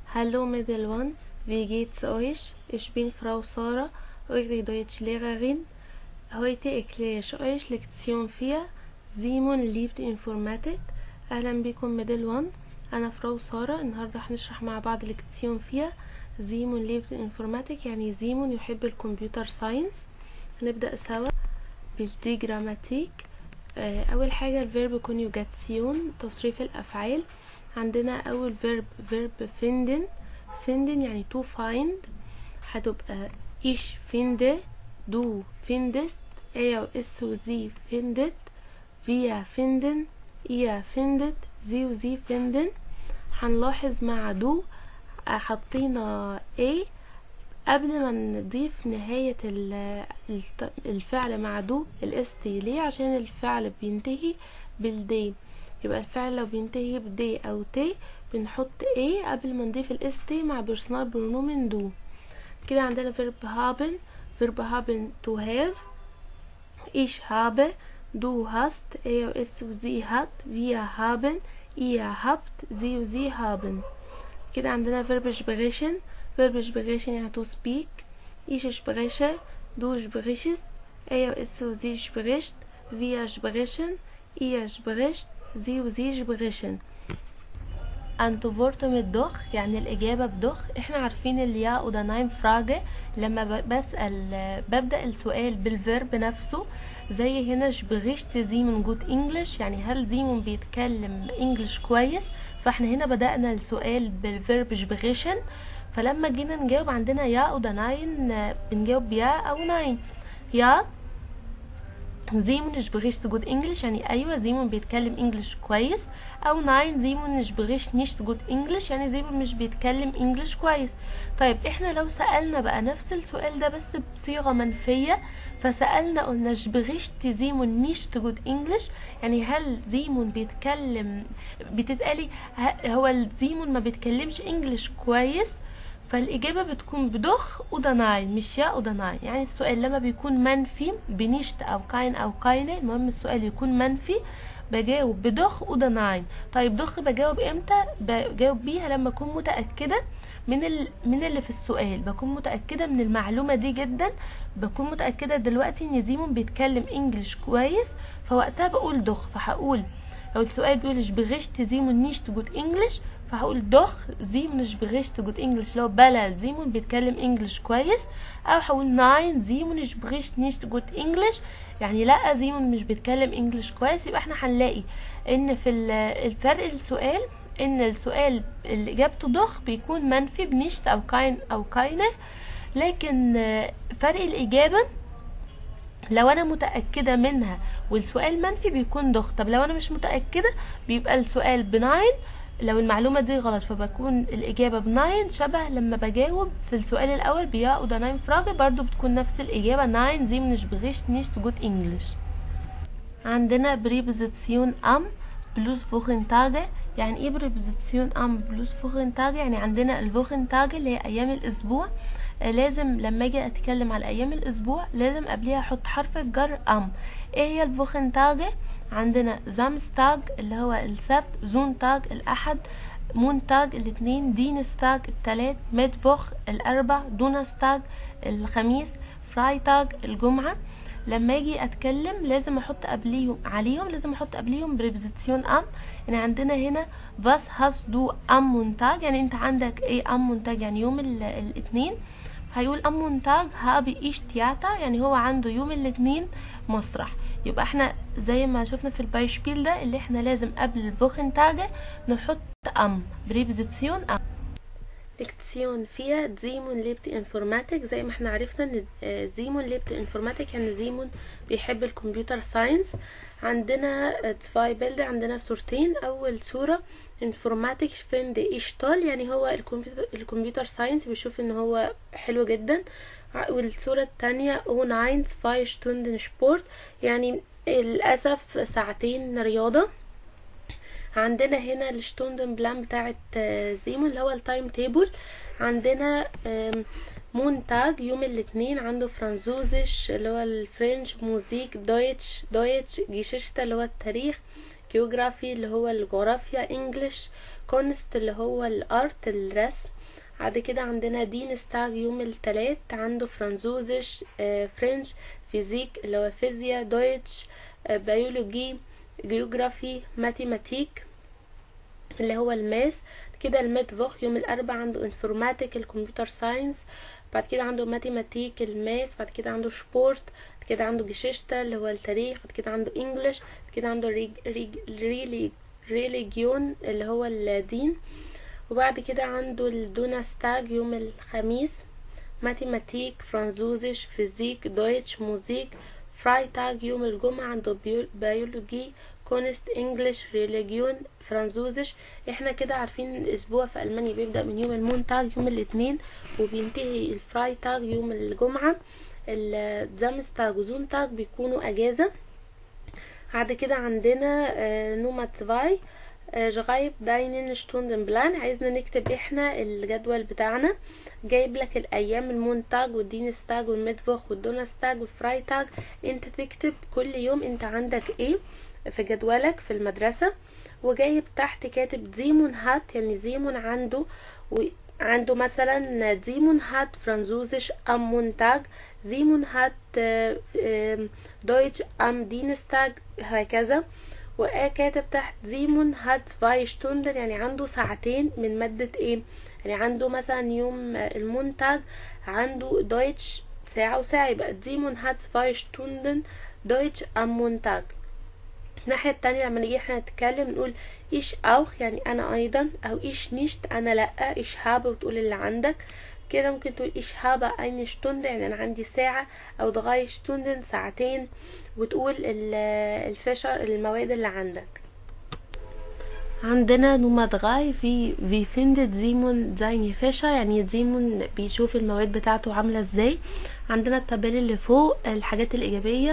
Hallo Mittelwan, wie geht's euch? Ich bin Frau Sarah, eure Deutschlehrerin. Heute erkläre ich euch Lektion 4 Simon liebt Informatik أهلا بكم ميدل أنا فراو سارة النهاردة هنشرح مع بعض لكتيون 4 زيمون liebt Informatik يعني زيمون يحب الكمبيوتر ساينس هنبدأ سوا بالدي جراماتيك أول حاجة الفيرب كونيوجاتسيون تصريف الأفعال عندنا أول فيرب فيرب finden finden يعني to find هتبقى ich finde du findest er و es و sie findet wir finden ihr findet sie و sie finden هنلاحظ مع do حطينا a قبل ما نضيف نهاية الفعل مع دو الاس تي ليه عشان الفعل بينتهي بالدي يبقى الفعل لو بينتهي بدي او تي بنحط a قبل ما نضيف الاس تي مع بيرسونال برونومن دو كده عندنا فيرب haben فيرب haben to have ich habe du hast er es و sie hat wir haben ihr habt sie و sie haben كده عندنا فيرب sprechen فيرب sprechen يعني to speak ich spreche du sprichst er es و sie spricht wir sprechen ihr spricht sie و sie sprechen antworten mit doch يعني الإجابة بدخ احنا عارفين اليا oder nein فراجة لما بسأل ببدأ السؤال بالفيرب نفسه زي هنا شبغشت زيمون جود انجلش يعني هل زيمون بيتكلم انجلش كويس فاحنا هنا بدأنا السؤال بالفيرب شبغشن فلما جينا نجاوب عندنا يا او ده ناين بنجاوب يا او ناين يا زيمون شبغشت جود انجلش يعني ايوه زيمون بيتكلم انجلش كويس او ناين زيمون شبغشت نيشت جود انجلش يعني زيمون مش بيتكلم انجلش كويس طيب احنا لو سألنا بقى نفس السؤال ده بس بصيغة منفية فسألنا قلنا شبغشت زيمون نيشت جود انجلش يعني هل زيمون بيتكلم بتتقالي هو زيمون ما بيتكلمش انجلش كويس فالإجابة بتكون بدخ وده ناين مش يا وده ناين يعني السؤال لما بيكون منفي بنيشت أو كاين أو كاينة المهم السؤال يكون منفي بجاوب بدخ وده ناين طيب دخ بجاوب امتى بجاوب بيها لما اكون متأكدة من ال... من اللي في السؤال بكون متأكدة من المعلومة دي جدا بكون متأكدة دلوقتي ان زيمون بيتكلم انجلش كويس فوقتها بقول دخ فهقول لو السؤال بيقول شبغشت زيمون نيشت جود انجلش فهقول دخ زيمون شبغشت جود انجلش لو بلا زيمون بيتكلم انجلش كويس او هقول ناين زيمون شبغشت نيشت جود انجلش يعني لا زيمون مش بيتكلم انجلش كويس يبقى احنا هنلاقي ان في الفرق السؤال ان السؤال اللي اجابته ضخ بيكون منفي بنشت او كاين او كاينه لكن فرق الاجابه لو انا متاكده منها والسؤال منفي بيكون ضخ طب لو انا مش متاكده بيبقى السؤال بناين لو المعلومة دي غلط فبكون الإجابة بناين شبه لما بجاوب في السؤال الأول بيا وده ناين فراغ برضو بتكون نفس الإجابة ناين زي مش بغشت نيشت جود إنجلش عندنا بريبوزيسيون أم بلوس فوخنتاجة يعني ايه بريبوزيسيون أم بلوس فوخنتاجة يعني عندنا الفوخنتاجة اللي هي أيام الأسبوع لازم لما اجي اتكلم على ايام الاسبوع لازم قبليها احط حرف الجر ام ايه هي الفوخنتاجة عندنا زامستاج اللي هو السبت زونتاج الأحد مونتاج الاثنين دينستاج التلات ميدفوخ الأربع دونستاج الخميس فرايتاج الجمعة لما اجي اتكلم لازم احط قبليهم عليهم لازم احط قبليهم بريبزيسيون ام يعني عندنا هنا فاس هاس دو ام مونتاج يعني انت عندك ايه ام مونتاج يعني يوم الاثنين هيقول ام مونتاج هابي ايش تياتا يعني هو عنده يوم الاثنين مسرح يبقى احنا زي ما شفنا في البايشبيل ده اللي احنا لازم قبل الفوخنتاجة نحط ام بريبزيسيون ام ليكتسيون فيها زيمون ليبت انفورماتيك زي ما احنا عرفنا ان زيمون ليبت انفورماتيك يعني زيمون بيحب الكمبيوتر ساينس عندنا تفاي بيلد عندنا صورتين اول صورة انفورماتيك فيند اشتال يعني هو الكمبيوتر, الكمبيوتر ساينس بيشوف ان هو حلو جدا والصورة التانية اون اينز فاي شتوندن سبورت يعني للأسف ساعتين رياضة عندنا هنا الشتوندن بلان بتاعت زيمون اللي هو التايم تيبل عندنا مونتاج يوم الاثنين عنده فرانزوزش اللي هو الفرنش موزيك دويتش دويتش جيششتا اللي هو التاريخ جيوغرافي اللي هو الجغرافيا انجلش كونست اللي هو الارت الرسم بعد كده عندنا دينستاج يوم التلات عنده فرانزوزش آه، فرنش فيزيك اللي هو فيزياء دويتش آه، بيولوجي جيوغرافي ماتيماتيك اللي هو الماس كده الميتفوخ يوم الأربع عنده انفورماتيك الكمبيوتر ساينس بعد كده عنده ماتيماتيك الماس بعد كده عنده سبورت بعد كده عنده جيشيشتا اللي هو التاريخ بعد كده عنده انجلش بعد كده عنده ريج ريج ريلي ريليجيون اللي هو الدين وبعد كده عنده الدوناستاج يوم الخميس ماتيماتيك فرانزوزيش فيزيك دويتش موزيك فرايتاج يوم الجمعة عنده بيو- بيولوجي كونست انجلش ريليجيون فرانزوزيش احنا كده عارفين الاسبوع في المانيا بيبدأ من يوم المونتاج يوم الاثنين وبينتهي الفرايتاج يوم الجمعة الزامستاج وزونتاج بيكونوا اجازة بعد كده عندنا آه، نومة تفاي جغايب داينين شتوندن بلان عايزنا نكتب احنا الجدول بتاعنا جايب لك الايام المونتاج والدينستاج والميتفوخ والدونستاج والفرايتاج انت تكتب كل يوم انت عندك ايه في جدولك في المدرسة وجايب تحت كاتب زيمون هات يعني زيمون عنده وعنده مثلا زيمون هات فرانزوزيش ام مونتاج زيمون هات آه، آم، دويتش ام دينستاج هكذا وكاتب تحت زيمون هات zwei Stunden يعني عنده ساعتين من مادة ايه يعني عنده مثلا يوم المونتاج عنده دويتش ساعة وساعة يبقى زيمون هات zwei Stunden دويتش ام مونتاج الناحية التانية لما نيجي احنا نتكلم نقول ايش اوخ يعني انا ايضا او ايش نيشت انا لا ايش هابة وتقول اللي عندك كده ممكن تقول ايش هابة eine Stunde يعني انا عندي ساعة او drei Stunden ساعتين وتقول ال- الفشر المواد اللي عندك عندنا نومة دغاي في في فيندت زيمون زايني فيشا يعني زيمون بيشوف المواد بتاعته عاملة ازاي عندنا التابل اللي فوق الحاجات الإيجابية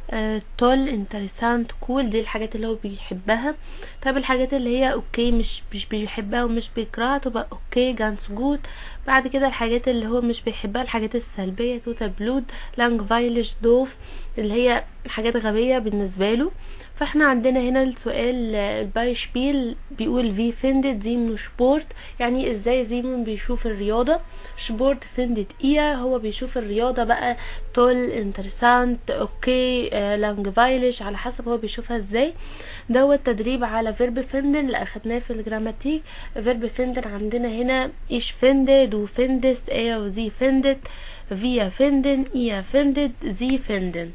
تول انتريسانت كول دي الحاجات اللي هو بيحبها طب الحاجات اللي هي اوكي مش مش بيحبها ومش بيكرهها تبقى اوكي جانس جود بعد كده الحاجات اللي هو مش بيحبها الحاجات السلبية توتا بلود لانج فايلش دوف اللي هي حاجات غبية بالنسبة له فاحنا عندنا هنا السؤال آه، البايشبيل بيقول في فيندت زيمون شبورت يعني ازاي زيمون بيشوف الرياضة شبورت فيندت ايه هو بيشوف الرياضة بقى تول انترسانت اوكي آه، لانج فايلش على حسب هو بيشوفها ازاي دوت تدريب على فيرب فيندن اللي اخدناه في الجراماتيك فيرب فيندن عندنا هنا ايش فيندد وفيندست ايه وزي فيندت فيا فيندن ايه فيندد زي فيندن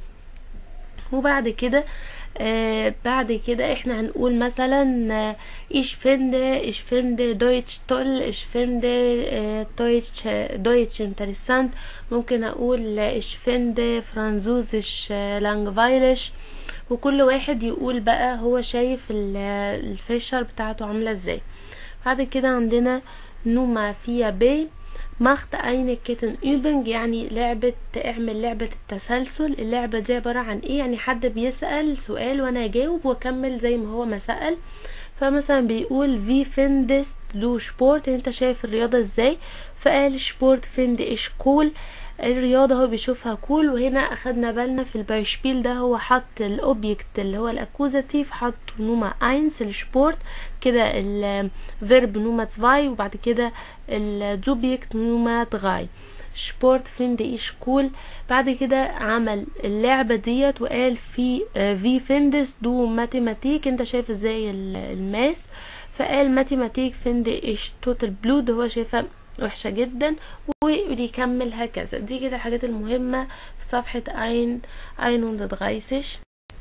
وبعد كده آه بعد كده احنا هنقول مثلا آه ich finde ich finde Deutsch toll ich finde آه Deutsch Deutsch interessant ممكن اقول آه ich finde Französisch آه langweilig وكل واحد يقول بقى هو شايف ال- الفيشر بتاعته عاملة ازاي بعد كده عندنا نوما فيها ب macht eine Kettenübung يعني لعبة اعمل لعبة التسلسل اللعبة دي عبارة عن ايه يعني حد بيسأل سؤال وانا اجاوب واكمل زي ما هو ما سأل فمثلا بيقول في فيندست دو سبورت انت شايف الرياضة ازاي فقال سبورت فيند ايش كول الرياضة هو بيشوفها كول وهنا اخدنا بالنا في البايشبيل ده هو حط الاوبجكت اللي هو الاكوزاتيف حط نوما اينس السبورت كده الفيرب نوما تفاي وبعد كده الزوبجكت نوما تغاي سبورت فين دي ايش كول بعد كده عمل اللعبة ديت وقال في آه، في فيندس دو ماتيماتيك انت شايف ازاي ال- الماس فقال ماتيماتيك فين دي ايش توتال بلود هو شايفها وحشة جدا وبيكمل هكذا دي كده الحاجات المهمة في صفحة اين اين وندغايسش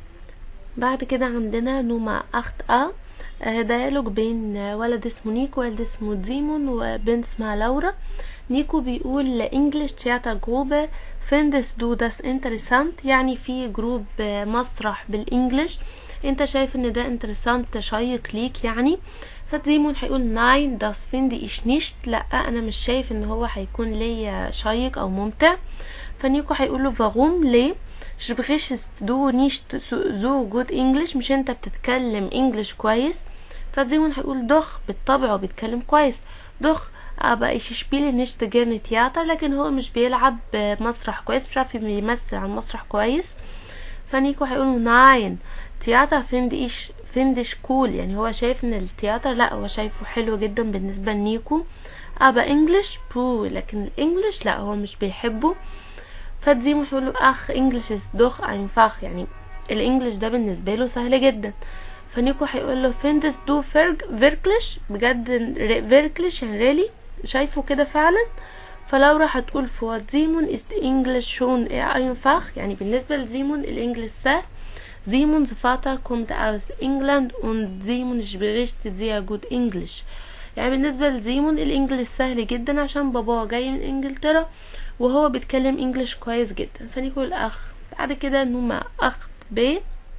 بعد كده عندنا نوما اخت ا آه، ديالوج بين آه، ولد اسمه نيكو وولد اسمه ديمون وبنت اسمها لورا نيكو بيقول انجلش تياتر جروبه فيندس دو داس انتريسانت يعني في جروب آه، مسرح بالانجلش انت شايف ان ده انتريسانت شيق ليك يعني فديمون هيقول ناين داس فيندي ايش نيشت لا انا مش شايف ان هو هيكون ليا شيق او ممتع فنيكو هيقول له فاغوم ليه sprichst du nicht so- so gut English مش انت بتتكلم انجلش كويس فزيمون هيقول دخ بالطبع وبيتكلم كويس دخ aber ich spiele nicht gerne Theater لكن هو مش بيلعب مسرح كويس مش عارف يمثل على المسرح كويس فنيكو هيقول ناين تياتر finde ich فيندش كول يعني هو شايف ان التياتر لا هو شايفه حلو جدا بالنسبة لنيكو ابا انجلش بو لكن الانجليش لا هو مش بيحبه فديمو يقول له اخ انجلش از دوخ einfach يعني الانجليش ده بالنسبة له سهل جدا فنيكو هيقول له فيندس دو فيرج فيركلش بجد فيركلش يعني ريلي شايفه كده فعلا فلورا هتقول فور زيمون ist English schon eher einfach يعني بالنسبة لزيمون الانجليش سهل Simons Vater kommt aus England und Simon spricht sehr gut English يعني بالنسبة لزيمون الانجليش سهل جدا عشان باباه جاي من انجلترا وهو بيتكلم انجليش كويس جدا فنيكو الاخ بعد كده نوما اخ ب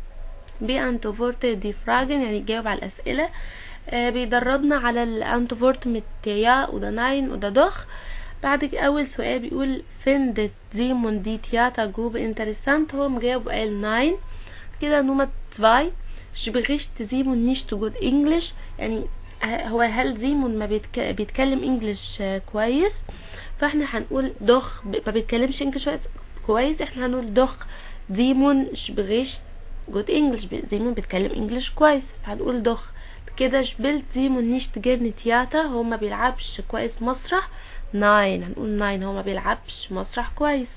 بأنتوفورت دي فراجن يعني يجاوب على الأسئلة آه بيدربنا على الأنتوفورت mit يا وده ناين وده دخ بعد كده أول سؤال بيقول فيندت زيمون دي تياتر جروب انترسانت هو مجاوب قال ناين كده نومة زواي spricht زيمون نيشت جود انجلش يعني هو هل زيمون ما بيتك... بيتكلم انجلش آه كويس فاحنا هنقول دخ ما بيتكلمش انجلش كويس احنا هنقول دخ زيمون spricht جود انجلش زيمون بيتكلم انجلش كويس هنقول دخ كده شبلت زيمون نيشت جيرن تياتا هو ما بيلعبش كويس مسرح ناين هنقول ناين هو ما بيلعبش مسرح كويس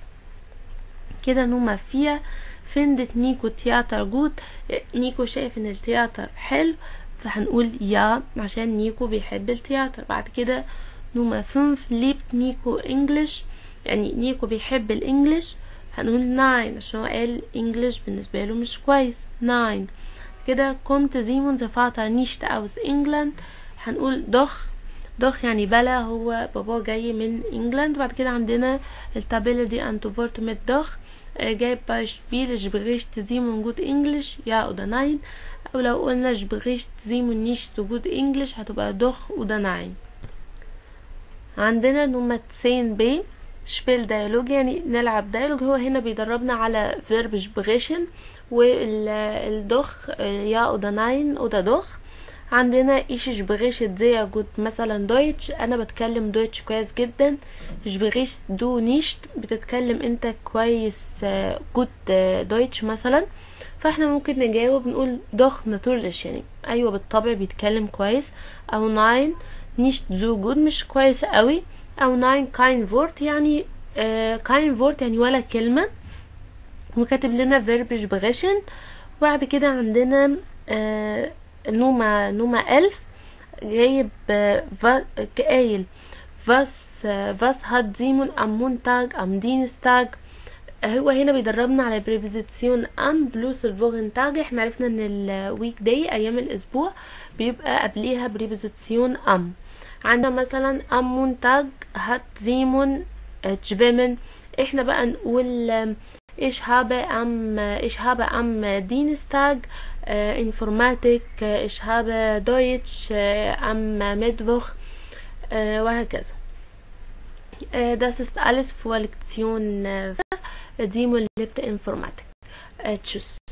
كده نوما فيها فندت نيكو تياتر جود نيكو شايف ان التياتر حلو فهنقول يا عشان نيكو بيحب التياتر بعد كده نوما فنف ليبت نيكو انجلش يعني نيكو بيحب الانجليش هنقول ناين عشان هو قال انجلش بالنسبة له مش كويس ناين كده كومت زيمون زفاتا نيشت اوس انجلاند هنقول دخ دخ يعني بلا هو بابا جاي من انجلاند بعد كده عندنا التابلة دي انتوفورت مت دخ جايب بايشبيل جبريشت زيمون جود انجلش يا اودا ناين او لو قلنا جبريشت زيمون نيشت جود انجلش هتبقى دخ اودا ناين عندنا نومة سين بي شبيل ديالوج يعني نلعب ديالوج هو هنا بيدربنا على فيرب سبريشن والدخ يا اودا ناين اودا دخ عندنا ايش شبريشت زي جود مثلا دويتش انا بتكلم دويتش كويس جدا شبريشت دو نيشت بتتكلم انت كويس جود دويتش مثلا فاحنا ممكن نجاوب نقول دخ ناتورلش يعني ايوه بالطبع بيتكلم كويس او ناين نيشت زو جود مش كويس قوي او ناين كاين فورت يعني آه كاين فورت يعني ولا كلمة وكاتب لنا فيرب شبغشن وبعد كده عندنا آه نوما نوما ألف جايب آه قايل فاس فاس هات زيمون ام مونتاج ام دينستاج هو هنا بيدربنا على بريبوزيسيون ام بلوس الفوغنتاج احنا عرفنا ان الويك داي ايام الاسبوع بيبقى قبليها بريبوزيسيون ام عندنا مثلا ام مونتاج هات زيمون تشفيمن احنا بقى نقول ايش هابه ام ايش هابه ام دينستاج انفورماتيك ايش هابه دويتش ام ميدوخ وهكذا Das ist alles für Lektion 7 Liebte Informatik. Tschüss.